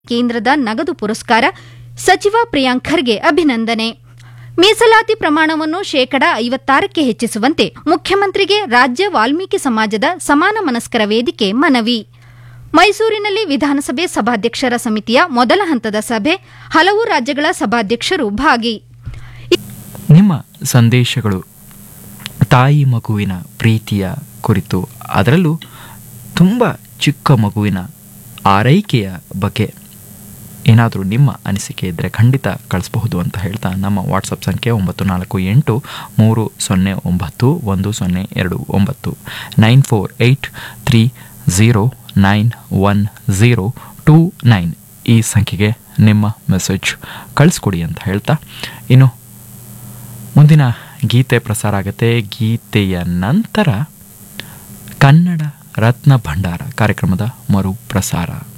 ಕೇಂದ್ರದ ನಗದು ಪುರಸ್ಕಾರ ಸಚಿವ ಪ್ರಿಯಾಂಕ್ ಖರ್ಗೆ ಅಭಿನಂದನೆ ಮೀಸಲಾತಿ ಪ್ರಮಾಣವನ್ನು ಶೇಕಡ ಐವತ್ತಾರಕ್ಕೆ ಹೆಚ್ಚಿಸುವಂತೆ ಮುಖ್ಯಮಂತ್ರಿಗೆ ರಾಜ್ಯ ವಾಲ್ಮೀಕಿ ಸಮಾಜದ ಸಮಾನ ಮನಸ್ಕರ ವೇದಿಕೆ ಮನವಿ ಮೈಸೂರಿನಲ್ಲಿ ವಿಧಾನಸಭೆ ಸಭಾಧ್ಯಕ್ಷರ ಸಮಿತಿಯ ಮೊದಲ ಹಂತದ ಸಭೆ ಹಲವು ರಾಜ್ಯಗಳ ಸಭಾಧ್ಯಕ್ಷರು ಭಾಗಿ ನಿಮ್ಮ ಸಂದೇಶಗಳು ತಾಯಿ ಮಗುವಿನ ಪ್ರೀತಿಯ ಕುರಿತು ಅದರಲ್ಲೂ ತುಂಬ ಚಿಕ್ಕ ಮಗುವಿನ ಆರೈಕೆಯ ಬಗ್ಗೆ ಏನಾದರೂ ನಿಮ್ಮ ಅನಿಸಿಕೆ ಇದ್ದರೆ ಖಂಡಿತ ಕಳಿಸಬಹುದು ಅಂತ ಹೇಳ್ತಾ ನಮ್ಮ ವಾಟ್ಸಪ್ ಸಂಖ್ಯೆ ಒಂಬತ್ತು ನಾಲ್ಕು ಎಂಟು ಮೂರು ಸೊನ್ನೆ ಒಂಬತ್ತು ಒಂದು ಸೊನ್ನೆ ಎರಡು ಒಂಬತ್ತು nine four eight three zero nine one zero two nine ಈ ಸಂಖ್ಯೆಗೆ ನಿಮ್ಮ ಮೆಸೇಜ್ ಕಳಿಸ್ಕೊಡಿ ಅಂತ ಹೇಳ್ತಾ ಇನ್ನು ಮುಂದಿನ ಗೀತೆ ಪ್ರಸಾರ ಆಗುತ್ತೆ ಗೀತೆಯ ನಂತರ ಕನ್ನಡ ರತ್ನ ಭಂಡಾರ ಕಾರ್ಯಕ್ರಮದ ಮರು ಪ್ರಸಾರ